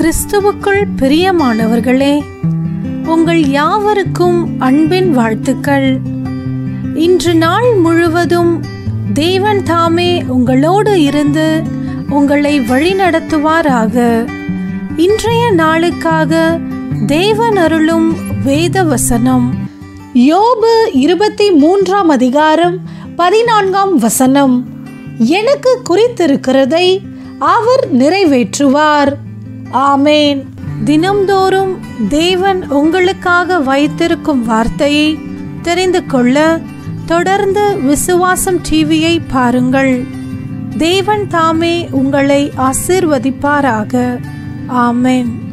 கிறிஸ்துவுக்குள் பிரியமானவர்களே உங்கள் யாவருக்கும் அன்பின் வாழ்த்துக்கள் இன்று நாள் முழுவதும் தேவன் தாமே உங்களோடு இருந்து உங்களை வழிநடத்துவாராக இன்றைய நாளுக்காக தேவன் அருளும் வேத வசனம் யோபு இருபத்தி மூன்றாம் அதிகாரம் பதினான்காம் வசனம் எனக்கு குறித்திருக்கிறதை அவர் நிறைவேற்றுவார் ஆமேன் தினம்தோறும் தேவன் உங்களுக்காக வைத்திருக்கும் வார்த்தையை தெரிந்து கொள்ள தொடர்ந்து விசுவாசம் டிவியை பாருங்கள் தேவன் தாமே உங்களை ஆசிர்வதிப்பாராக ஆமேன்